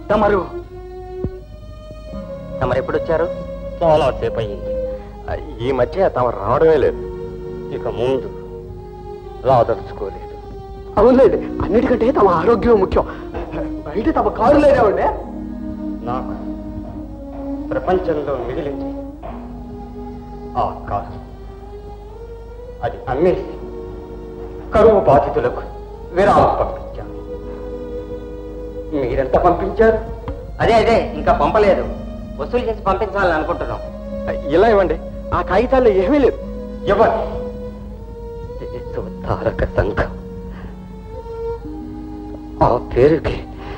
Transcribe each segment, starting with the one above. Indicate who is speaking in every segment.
Speaker 1: తమరు
Speaker 2: తమరు ఎప్పుడు వచ్చారు
Speaker 3: చాలా సేపు అయింది
Speaker 1: ఈ మధ్య తమరు రావడమే లేదు
Speaker 3: ఇక ముందు రాదలుచుకోలేదు
Speaker 1: అవునులేండి అన్నిటికంటే తమ ఆరోగ్యం ముఖ్యం బయట తమ కారు లేదేవండి
Speaker 3: నాకు ప్రపంచంలో మిగిలింది ఆ కారు అది అమ్మేసి కరువు బాధితులకు విరామం పంపించాను మీరెంత పంపించారు
Speaker 2: అదే అదే ఇంకా పంపలేదు వసూలు చేసి పంపించాలని అనుకుంటున్నాం
Speaker 1: ఇలా ఇవ్వండి ఆ కాగితాల్లో ఏమీ లేదు
Speaker 3: ఎవరి దేశోద్ధారక సంఘం ఆ పేరుకి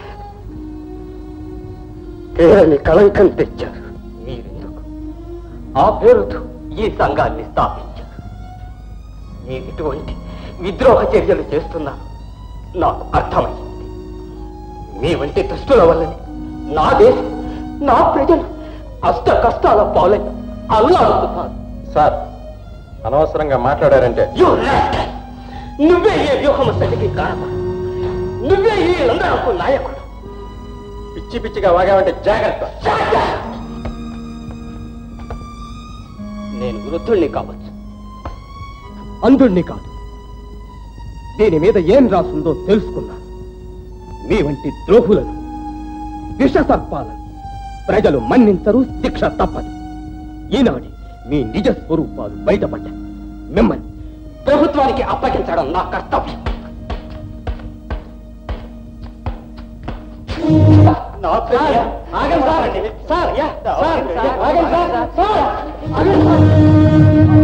Speaker 3: పేరని కళంకం తెచ్చారు మీరెందుకు ఆ పేరుతో ఈ సంఘాన్ని స్థాపించారు మీరు ఇటువంటి విద్రోహ చర్యలు చేస్తున్నారు నాకు అర్థమైంది మీ వంటి దుష్టుల వల్లనే నా దేశం నా ప్రజలు అష్ట కష్టాల పాలై అల్లాడుతున్నారు
Speaker 1: సార్ అనవసరంగా మాట్లాడారంటే
Speaker 3: You rascal! నువ్వే ఈ వ్యూహము సరికి కారణం నువ్వే ఈ లందరకు నాయకుడు
Speaker 1: పిచ్చి పిచ్చిగా వాగామంటే జాగ్రత్త
Speaker 3: నేను వృద్ధుణ్ణి కావచ్చు
Speaker 4: అంధుణ్ణి కాదు దీని మీద ఏం రాసుందో తెలుసుకున్నాను మీ వంటి ద్రోహులను విష సర్పాలను ప్రజలు మన్నించరు శిక్ష తప్పదు ఈనాడి మీ నిజ స్వరూపాలు బయటపడ్డాయి మిమ్మల్ని
Speaker 3: ప్రభుత్వానికి అప్పగించడం నా కర్తవ్యం నా ప్రజ ఆగండి సార్ సార్ యా సార్ ఆగండి సార్ సార్ ఆగండి sir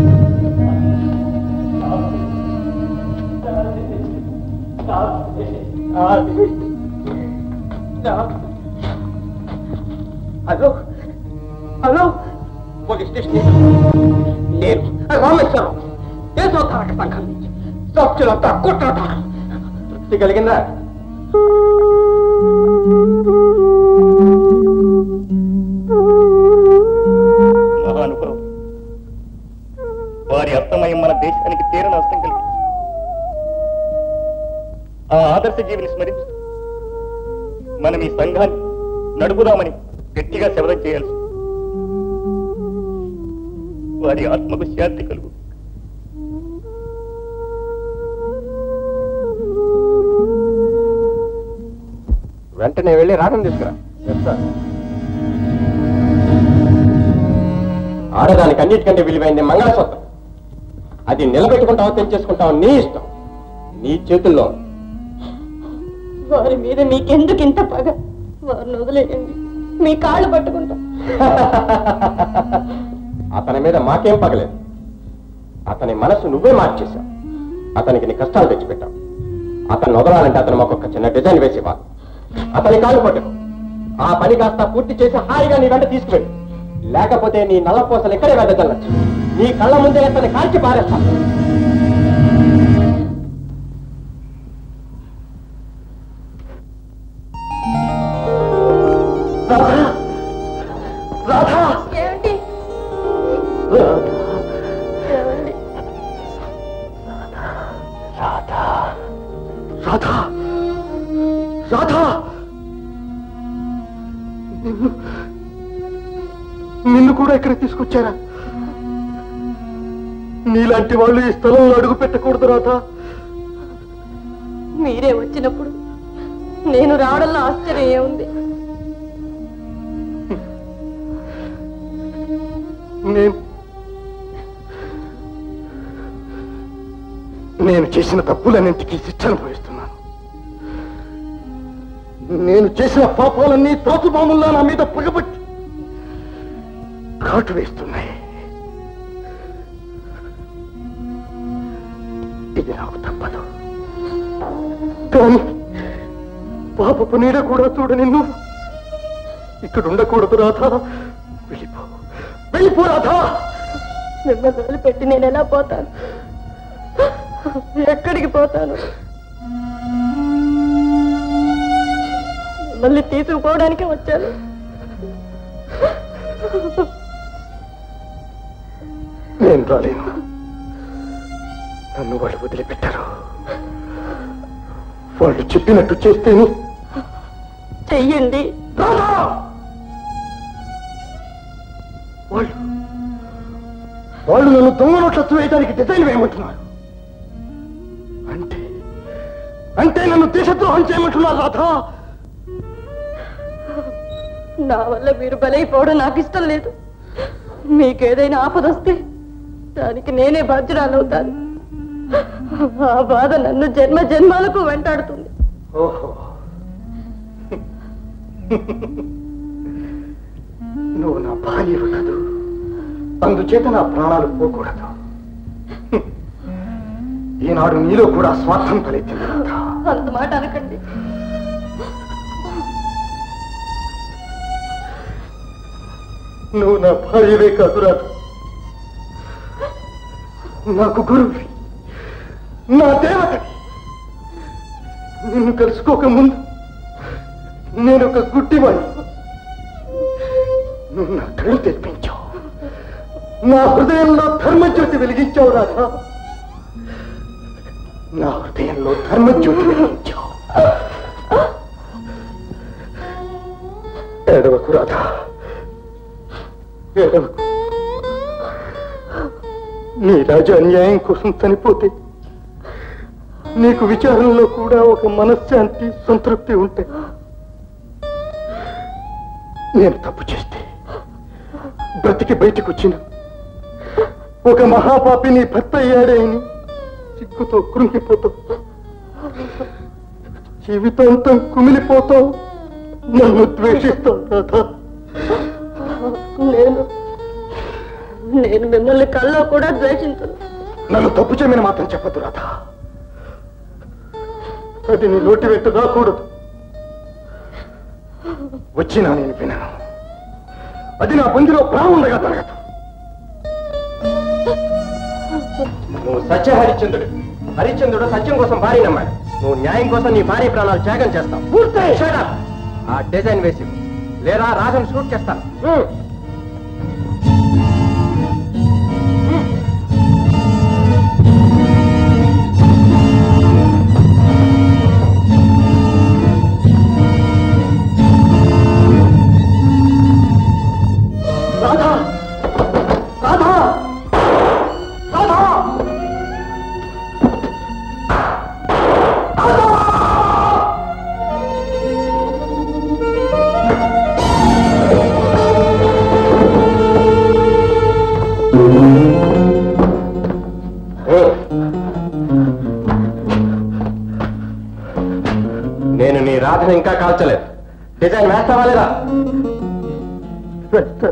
Speaker 3: hello hello police station నేను రామేశ్వరం దేశోద్ధారక సంఘం నుంచి సభ్యులంతా కుట్రదారు
Speaker 1: తృప్తి కలిగిందా
Speaker 3: మహానుభవం వారి అర్థమయం మన దేశానికి తీర నష్టం కలిగింది ఆ ఆదర్శ జీవిని స్మరించు మనం ఈ సంఘాన్ని నడుపుదామని గట్టిగా శబదం చేయాల్సి వారి ఆత్మకు శాంతి కలుగు
Speaker 1: వెంటనే వెళ్ళి రాగం తీసుకురా సార్ ఆడదానికి అన్నిటికంటే విలువైంది మంగళసూత్రం అది నిలబెట్టుకుంటావో తెంచేసుకుంటావో నీ ఇష్టం నీ చేతుల్లో ఉంది.
Speaker 5: వారి మీద మీకెందుకు ఇంత పగ వారిని వదిలేయండి మీ కాళ్ళు పట్టుకుంటాం
Speaker 1: అతని మీద మాకేం పగలేదు అతని మనసు నువ్వే మార్చేశావు అతనికి నీ కష్టాలు తెచ్చిపెట్టావు అతను వదలాలంటే అతను మాకు ఒక చిన్న డిజైన్ వేసి ఇవ్వాలి అతని కాళ్ళు పట్టుకో ఆ పని కాస్త పూర్తి చేసి హాయిగా నీ వెంట తీసుకువెళ్ళు లేకపోతే నీ నల్లపూసలు ఇక్కడే వెదజల్లచ్చు నీ కళ్ళ ముందే అతన్ని కాల్చి పారేస్తా రాధా
Speaker 5: ఏమిటి ఏమండి
Speaker 1: రాధా రాధా రాధా నిన్ను నిన్ను కూడా ఇక్కడ తీసుకొచ్చారా నీలాంటి వాళ్ళు ఈ స్థలంలో అడుగు పెట్టకూడదు రాధా
Speaker 5: మీరే వచ్చినప్పుడు నేను రావడంలో ఆశ్చర్యం ఏముంది
Speaker 1: నేను నేను చేసిన తప్పులన్నింటికీ శిక్ష అనుభవిస్తున్నాను నేను చేసిన పాపాలన్నీ త్రోసుబాముల్లా నా మీద పగబట్టి కాటు వేస్తున్నాయి ఇది నాకు తప్పదు కానీ పాపపు నీడ కూడా చూడ నిన్ను ఇక్కడ ఉండకూడదు రాధా వెళ్ళిపో వెళ్ళిపో రాధా
Speaker 5: మిమ్మల్ని వదిలిపెట్టి నేను ఎలా పోతాను ఎక్కడికి పోతాను మిమ్మల్ని తీసుకుపోవడానికే వచ్చాను
Speaker 1: నేను రాలేను నన్ను వాళ్ళు వదిలిపెట్టారు వాళ్ళు చెప్పినట్టు చేస్తేను
Speaker 5: చెయ్యండి
Speaker 4: రాధా వాళ్ళు వాళ్ళు నన్ను దొంగ నోట్లత్తు వేయడానికి డిజైన్ వేయమంటున్నారు అంటే అంటే నన్ను దేశద్రోహం చేయమంటున్నారు రాధా
Speaker 5: నా వల్ల మీరు బలైపోవడం నాకు ఇష్టం లేదు మీకేదైనా ఆపదొస్తే దానికి నేనే బాధ్యురాలవుతాను ఆ బాధ నన్ను జన్మ జన్మాలకు వెంటాడుతుంది
Speaker 4: ఓహో నువ్వు నా భార్య కదూ అందుచేత నా ప్రాణాలు పోకూడదు ఈనాడు నీలో కూడా స్వార్థం తలెత్తింది రాధా
Speaker 5: అంత మాట అనకండి
Speaker 4: నువ్వు నా భార్యవే కాదు రాదు నాకు గురువి నా దేవతవి నిన్ను కలుసుకోక ముందు నేను ఒక గుడ్డివాణ్ణి నువ్వు నా కళ్ళు తెప్పించావు నా హృదయంలో ధర్మజ్యోతి వెలిగించావు రాధా నా హృదయంలో ధర్మజ్యోతి వెలిగించావు ఏడవకు రాధా ఏడవకు నీ రాజు అన్యాయం కోసం చనిపోతే నీకు విచారంలో కూడా ఒక మనశ్శాంతి సంతృప్తి ఉంటాయి నేను తప్పు చేస్తే బ్రతికి బయటకు వచ్చిన ఒక మహాపాపి నీ భర్త అయ్యాడే అని సిగ్గుతో కృంగిపోతావు జీవితాంతం కుమిలిపోతావు నన్ను ద్వేషిస్తావు రాధా
Speaker 5: నేను నేను మిమ్మల్ని కల్లో కూడా ద్వేషించను
Speaker 4: నన్ను తప్పు చేయమని మాత్రం చెప్పద్దు రాధా అది నీ నోటి వెంట రాకూడదు వచ్చినా నేను వినను అది నా బందిలో ప్రాణం ఉండగా జరగదు
Speaker 1: నువ్వు సత్య హరిశ్చంద్రుడు హరిశ్చంద్రుడు సత్యం కోసం భార్య నమ్మాడు నువ్వు న్యాయం కోసం నీ భార్య ప్రాణాలు త్యాగం చేస్తావు Shut up. ఆ డిజైన్ వేసి ఇవ్వు. లేదా రాజన్ షూట్ చేస్తాను హ్మ్.
Speaker 4: రాధా రాధా రాధా
Speaker 1: నేను నీ రాధను ఇంకా కాల్చలేదు డిజైన్ వేస్తావా లేదా
Speaker 4: వేస్తాను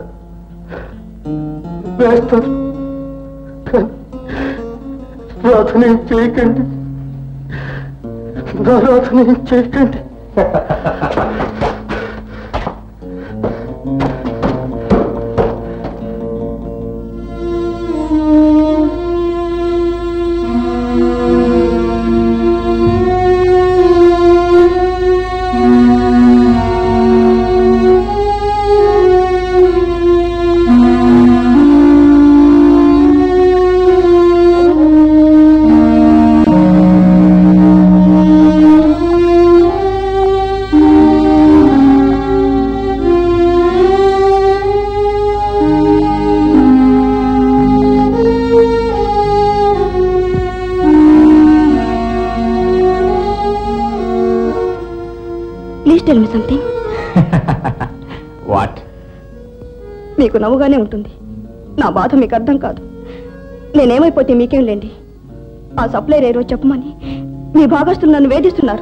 Speaker 4: వేస్తాను కానీ రాధనేం చేయకండి నా రాధనేం చేయకండి
Speaker 5: please tell me something
Speaker 1: what
Speaker 5: మీకు నవ్వుగానే ఉంటుంది నా బాధ మీకు అర్థం కాదు నేనేమైపోతే మీకేం లేండి ఆ సప్లైర్ ఏరో చెప్పమని మీ భాగస్తులు నన్ను వేధిస్తున్నారు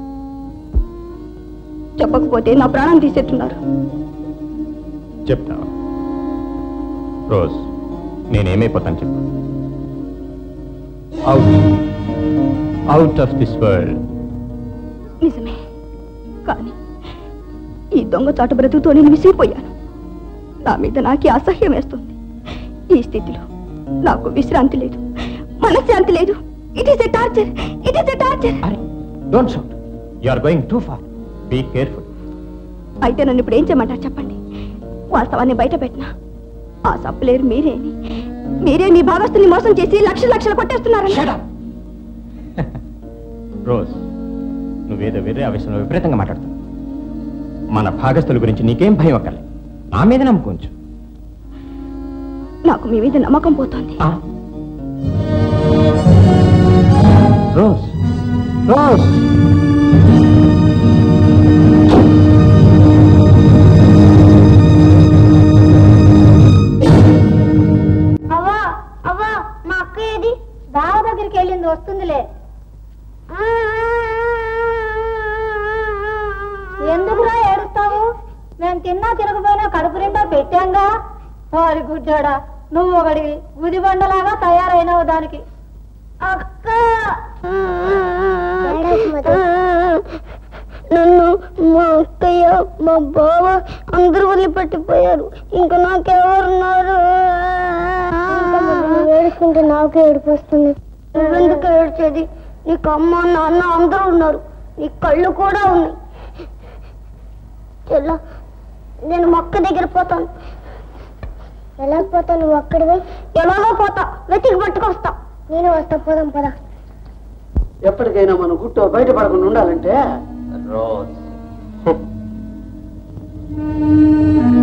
Speaker 5: చెప్పకపోతే నా ప్రాణం తీసేస్తున్నారు
Speaker 1: చెప్తావా రోజ్ నేనేమైపోతాను చెప్పు out out of this world
Speaker 5: నిజమే కానీ ఈ దొంగ చాటు బ్రతుకుతో నేను విసిగిపోయాను నా మీద నాకే అసహ్యం వేస్తుంది ఈ స్థితిలో నాకు విశ్రాంతి లేదు మనశ్శాంతి లేదు it is a torture it is a torture
Speaker 1: అరే don't shout you are going too far be careful
Speaker 5: అయితే నన్ను ఇప్పుడు ఏం చేయమంటారు చెప్పండి వాస్తవాన్ని బయట పెట్టినా ఆ సప్లేరు మీరేని మీరే మీ భాగస్తుని మోసం చేసి లక్షలు లక్షలు కొట్టేస్తున్నారని
Speaker 1: రోజ్ నువ్వేదో వేరే ఆవేశంలో విపరీతంగా మాట్లాడుతావు మన భాగస్థుల గురించి నీకేం భయం అక్కర్లే నా మీద నమ్మకం ఉంచు
Speaker 5: నాకు మీ మీద నమ్మకం పోతోంది
Speaker 1: ఆ. రోజ్ రోజ్
Speaker 6: అవ్వా అవ్వా మా అక్క ఏది బావ దగ్గరికి వెళ్ళింది వస్తుందిలే ఎందుకురా ఏడుస్తావు మేము తిన్నా తిరగపోయినా కడుపు నిండా పెట్టాంగా వారి గుడ్డాడా నువ్వు ఒకటి గుది బండలాగా తయారైనావు దానికి అక్క నన్ను మా అక్కయ్య మా బావ అందరూ వదిలిపెట్టిపోయారు ఇంకా నాకెవరున్నారు ఏడుస్తుంటే నాకు ఏడుపు వస్తుంది నువ్వెందుకు ఏడ్చేది నీకు అమ్మ నాన్న అందరూ ఉన్నారు నీ కళ్ళు కూడా ఉన్నాయి చెల్ల నేను మొక్క దగ్గర పోతాను ఎలా పోతాను నువ్వు అక్కడివే ఎలాగో పోతా వెతికి పట్టుకొస్తా నేను వస్తా పోదాం పదా
Speaker 3: ఎప్పటికైనా మన గుట్టు బయటపడకుండా ఉండాలంటే
Speaker 2: రోజ్